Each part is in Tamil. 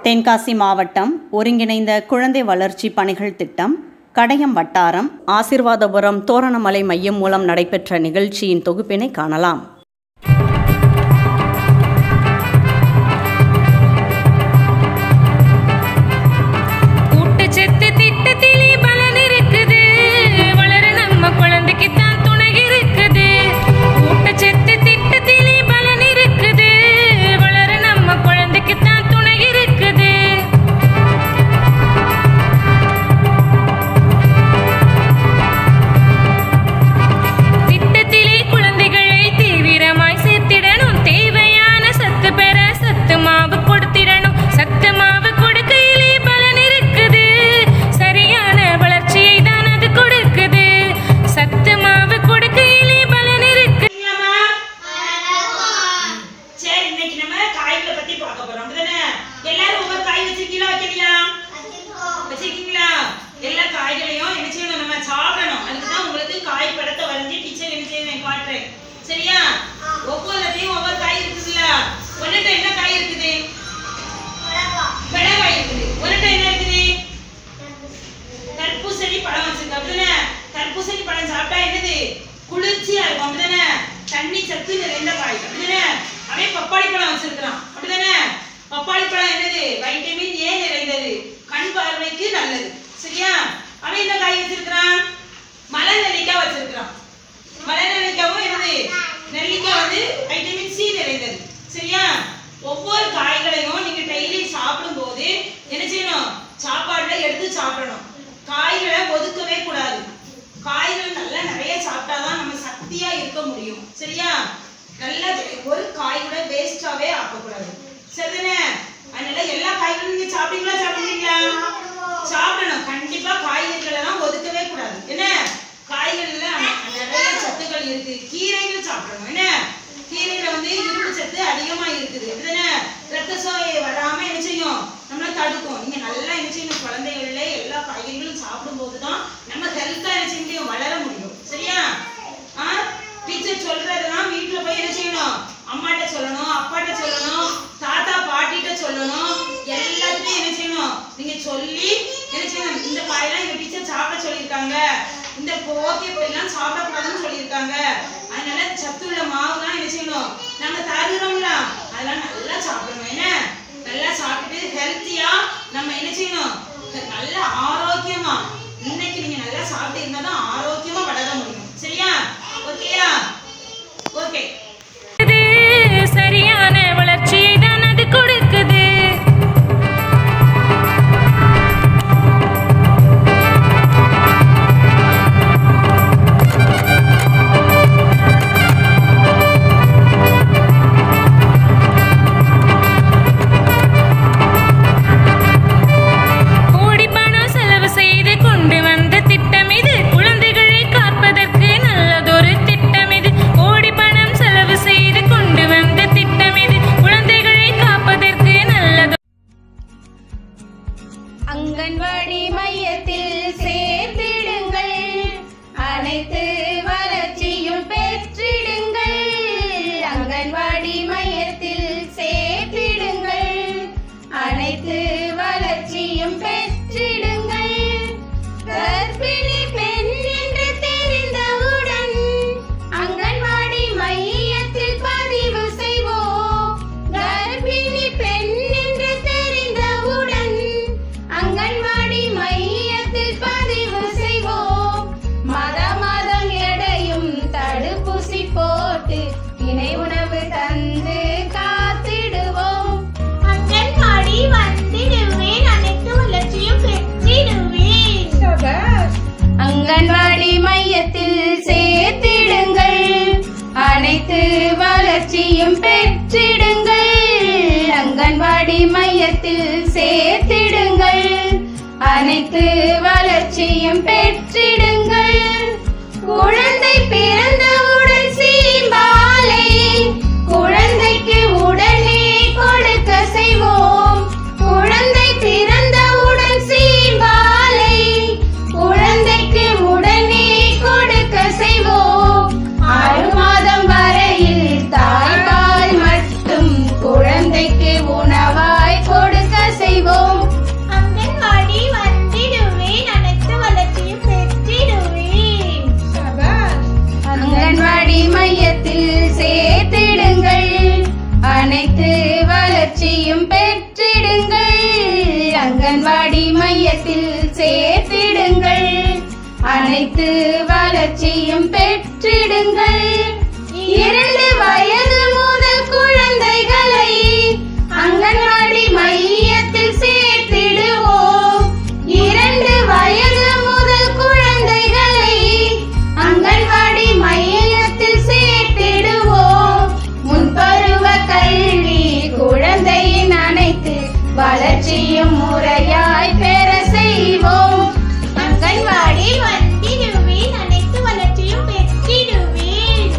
தென்காசி மாவட்டம் ஒருங்கிணைந்த குழந்தை வளர்ச்சி பணிகள் திட்டம் கடையம் வட்டாரம் ஆசிர்வாதபுரம் தோரணமலை மையம் மூலம் நடைபெற்ற நிகழ்ச்சியின் தொகுப்பினை காணலாம் ஊட்டச்சத்து திட்டத்திலே பலன் இருக்குது வளர நம்ம குழந்தைக்கு தான் துணை இருக்குது ஊட்டச்சத்து திட்டத்திலே பலன் இருக்குது வளர நம்ம குழந்தைக்கு தான் துணை இருக்குது திட்டத்திலே குழந்தைகளை தீவிரமாய் சேர்த்திடணும் தேவையான சத்து பெற சத்து மாவு கொடுத்திடணும் சத்து மாவு கொடுக்கையிலே பலன் இருக்குது சரியான வளர்ச்சியை தான் அது கொடுக்குது சத்து மாவு கொடுக்கையிலே பலன் இருக்கு இருக்கீங்களாம்மா? சரி இன்னைக்கு நம்ம காய்களை பத்தி பார்க்க போறோம் அப்படிதானே எல்லாரும் ஒவ்வொரு காய் வச்சிருக்கீங்களா வைக்கலையா வச்சிருக்கீங்களா எல்லா காய்களையும் என்ன செய்யணும் நம்ம சாப்பிடணும் அதுக்கு தான் உங்களுக்கு காய் படத்தை வரைஞ்சி டீச்சர் என்ன செய்வேன் காட்டுறேன் சரியா ஒவ்வொருத்தையும் ஒவ்வொரு காய் இருக்குதுல்ல ஒன்றுட்ட என்ன காய் இருக்குது மிளகாய் இருக்குது ஒன்றுட்ட என்ன இருக்குது தர்பூசணி பழம் வச்சிருக்க அப்படிதானே தர்பூசணி பழம் சாப்பிட்டா என்னது குளிர்ச்சியா இருக்கும் அப்படிதானே தண்ணி சத்து நிறைந்த காய் அப்படிதானே அவன் பப்பாளி பழம் வச்சிருக்கிறான் அப்படிதானே பப்பாளி பழம் என்னது வைட்டமின் ஏ நிறைந்தது கண் பார்வைக்கு நல்லது சரியா அவன் என்ன காய் வச்சிருக்கிறான் மலர் நெல்லிக்காய் வச்சிருக்கிறான் மலர் நெல்லிக்காவும் என்னது நெல்லிக்காய் வந்து வைட்டமின் சி நிறைந்தது சரியா ஒவ்வொரு காய்களையும் நீங்க டெய்லி சாப்பிடும்போது என்ன செய்யணும் சாப்பாடுல எடுத்து சாப்பிடணும் காய்களை ஒதுக்கவே கூடாது காய்கள் நல்லா நிறைய சாப்பிட்டாதான் நம்ம சக்தியா இருக்க முடியும் சரியா நல்லா ஒரு காய் கூட வேஸ்டாவே ஆக்கக்கூடாது சரிதானே அதனால எல்லா காய்களும் நீங்க சாப்பிட்டீங்களா சாப்பிடுறீங்களா சாப்பிடணும் கண்டிப்பா காய்கறிகளை எல்லாம் ஒதுக்கவே கூடாது என்ன காய்கறில நிறைய சத்துக்கள் இருக்கு கீரைகள் சாப்பிடணும் என்ன கீரையில வந்து இரும்பு சத்து அதிகமா இருக்குது அப்படிதானே ரத்த சோகை வராம என்ன செய்யும் நம்மள தடுக்கும் நீங்க நல்லா என்ன செய்யணும் குழந்தைகள்ல எல்லா காய்கறிகளும் சாப்பிடும்போது தான் நம்ம ஹெல்த்தா என்ன செய்ய முடியும் வளர முடியும் சரியா ஆ டீச்சர் சொல்றதெல்லாம் வீட்ல போய் என்ன செய்யணும் அம்மாட்ட சொல்லணும் அப்பாட்ட சொல்லணும் தாத்தா பாட்டிட்ட சொல்லணும் எல்லாத்தையும் என்ன செய்யணும் நீங்க சொல்லி என்ன செய்யணும் இந்த காயெல்லாம் எங்க டீச்சர் சாப்பிட சொல்லியிருக்காங்க இந்த ஓகே போயெல்லாம் சாப்பிடக்கூடாதுன்னு சொல்லியிருக்காங்க அதனால சத்துள்ள மாவுலாம் என்ன செய்யணும் நாங்க தருகிறோம்ல அதெல்லாம் நல்லா சாப்பிடணும் என்ன நல்லா சாப்பிட்டுட்டு ஹெல்த்தியா நம்ம என்ன செய்யணும் நல்ல ஆரோக்கியமா இன்னைக்கு நீங்க நல்லா சாப்பிட்டு இருந்தா தான் ஆரோக்கியமா வளர முடியும் சரியா ஓகேயா ஓகே சரியான வளர்ச்சியை தான் அது கொடுக்குது கோடி பணம் செலவு செய்து கொண்டு வந்த திட்டம் இது குழந்தைகளை காப்பதற்கு நல்லதொரு திட்டம் இது கோடி பணம் செலவு செய்து கொண்டு வந்த திட்டம் இது குழந்தைகளை காப்பதற்கு நல்லதொரு அங்கன்வாடி மையத்தில் சேர்த்திடுங்கள் அனைத்து வளர்ச்சியும் பெற்றிடுங்கள் அங்கன்வாடி மையத்தில் சேர்த்திடுங்கள் அனைத்து வளர்ச்சியும் பெற்றிடுங்கள் கர்ப்பிணி பெண் என்று தெரிந்தவுடன் அங்கன்வாடி மையத்தில் பதிவு செய்வோம் கர்ப்பிணி பெண் என்று தெரிந்தவுடன் அங்கன்வாடி மையத்தில் பதிவு செய்வோம் மத மாதம் எடையும் தடுப்பூசி போட்டு இணை உணவு தந்து காத்திடுவோம் அங்கன்வாடி வந்திடுவேன் அனைத்து வளர்ச்சியும் பெற்றிடுவேன் அங்கன்வாடி மையத்தில் சேர்த்திடுங்கள் அனைத்து வளர்ச்சியும் பெற்றிடுங்கள் அங்கன்வாடி மையத்தில் சேர்த்திடுங்கள் அனைத்து வளர்ச்சியும் பெற்றிடுங்கள் குழந்தை பிறந்தவுடன் சீம்பாலை குழந்தைக்கு உடனே கொடுக்க செய்வோம் குழந்தை பிறந்தவுடன் சீம்பாலை குழந்தைக்கு உடனே கொடுக்க செய்வோம் ஆறு மாதம் வரையில் தாய்ப்பால் மட்டும் குழந்தைக்கு உணவாய் கொடுக்க செய்வோம் அனைத்து வளர்ச்சியும் பெற்றிடுங்கள் இரண்டு வயது முதல் குழந்தைகளை அங்கன்வாடி மையத்தில் சேர்த்திடுவோம் இரண்டு வயது முதல் குழந்தைகளை அங்கன்வாடி மையத்தில் சேர்த்திடுவோம் முன்பருவ கல்வி குழந்தையின் அனைத்து வளர்ச்சியும் முறையாய் பெற செய்வோம் அங்கன்வாடி வந்திடுவேன் அனைத்து வளர்ச்சியும் பெற்றிடுவேன்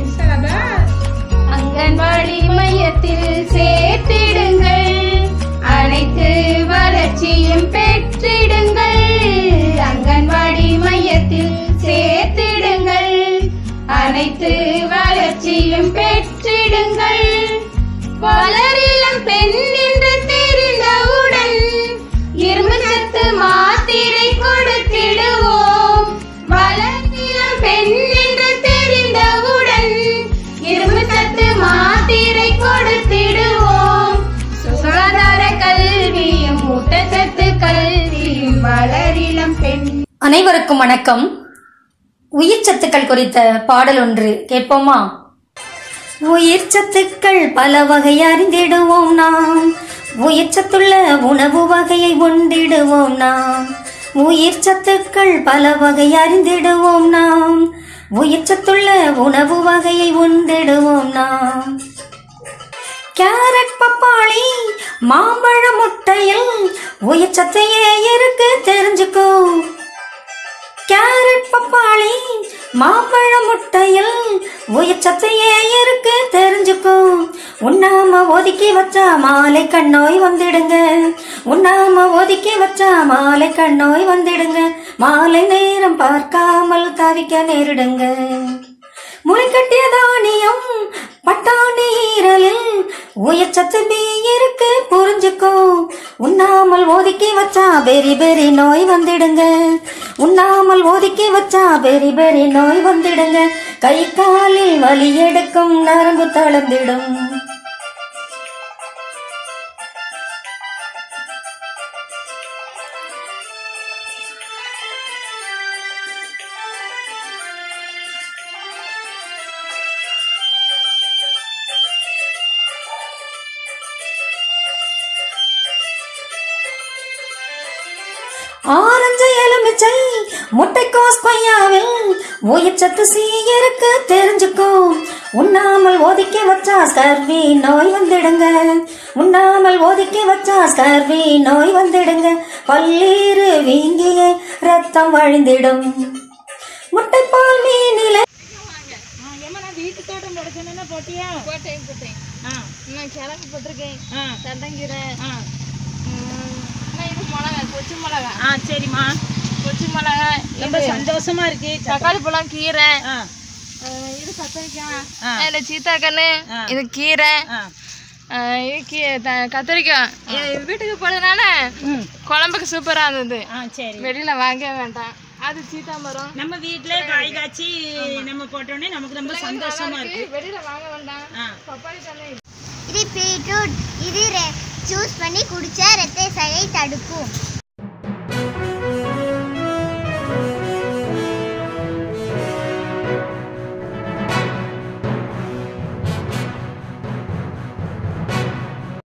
அங்கன்வாடி மையத்தில் சேர்த்திடுங்கள் அனைத்து வளர்ச்சியும் பெற்றிடுங்கள் அங்கன்வாடி மையத்தில் சேர்த்திடுங்கள் அனைத்து வளர்ச்சியும் பெற்றிடுங்கள் வளரிளம் பெண் என்று தெரிந்தவுடன் இரும்பு சத்து மாத்திரை கொடுத்திடுவோம் வளரிளம் பெண் என்று தெரிந்தவுடன் இரும்பு சத்து மாத்திரை கொடுத்திடுவோம் சுகாதார கல்வியும் ஊட்டச்சத்து கல்வியும் வளரிளம் பெண் அனைவருக்கும் வணக்கம் உயிர் சத்துக்கள் குறித்த பாடல் ஒன்று கேட்போமா உயிர் சத்துக்கள் பல வகை அறிந்திடுவோம் நாம் உயிர் சத்துள்ள உணவு வகையை உண்டிடுவோம் நாம் உயிர் சத்துக்கள் பல வகை அறிந்திடுவோம் நாம் உயிர் சத்துள்ள உணவு வகையை உண்டிடுவோம் நாம் கேரட் பப்பாளி மாம்பழ முட்டையில் உயிர் சத்தையே இருக்கு தெரிஞ்சுக்கோ கேரட் பப்பாளி மாம்பழ முட்டையில் உயிர் சத்தையே இருக்கு தெரிஞ்சுக்கோ உண்ணாம ஒதுக்கி வச்சா மாலை கண்ணோய் வந்திடுங்க உண்ணாம ஒதுக்கி வச்சா மாலை கண்ணோய் வந்திடுங்க மாலை நேரம் பார்க்காமல் தவிக்க நேரிடுங்க முளைக்கட்டிய தானியம் பட்டாணி ஈரலில் உயிர் சத்து பி இருக்கு புரிஞ்சுக்கோ உண்ணாமல் ஒதுக்கி வச்சா பெரி பெரி நோய் வந்திடுங்க உண்ணாமல் ஒதுக்கி வச்சா பெரி பெரி நோய் வந்திடுங்க கை காலில் வலி எடுக்கும் நரம்பு தளர்ந்திடும் ஆரஞ்சு எலுமிச்சை முட்டைக்கோஸ் கொய்யாவில் உயிர் சத்து சீருக்கு தெரிஞ்சுக்கோ உண்ணாமல் ஒதுக்கி வச்சா ஸ்கர்வி நோய் வந்திடுங்க உண்ணாமல் ஒதுக்கி வச்சா ஸ்கர்வி நோய் வந்திடுங்க பல்லீரு வீங்கிய ரத்தம் வழிந்திடும் முட்டைப்பால் மீனில போட்டேன் போட்டேன் நான் கிழங்கு போட்டிருக்கேன் தண்டங்கீரை ம், நான் இது மிளகா கொச்சி மிளகா ஆ சரிம்மா கொச்சி மிளகா ரொம்ப இது சந்தோஷமா இருக்கு தக்காளி பழம் கீரை ஆ அஹ், இது கத்திரிக்காய் ஆ. இது சீத்தாக்கண்ணு ஆ. இது கீரை ஆ அஹ், இது கீ த- கத்திரிக்காய் இது வீட்டுக்கு போடுறதுனால ம் குழம்புக்கு சூப்பரா இருந்தது ஆ சரி வெளியில வாங்க வேண்டாம் அது சீத்தாமரம் நம்ம வீட்ல காய் காய்ச்சி நம்ம போட்டோன்னே நமக்கு ரொம்ப சந்தோஷமா இருக்கு வெளியில வாங்க வேண்டாம் ஆ. பப்பாளி கண்ணு இது பீட்ரூட் இது சூஸ் பண்ணி குடிச்சா இரத்த சதையை தடுக்கும்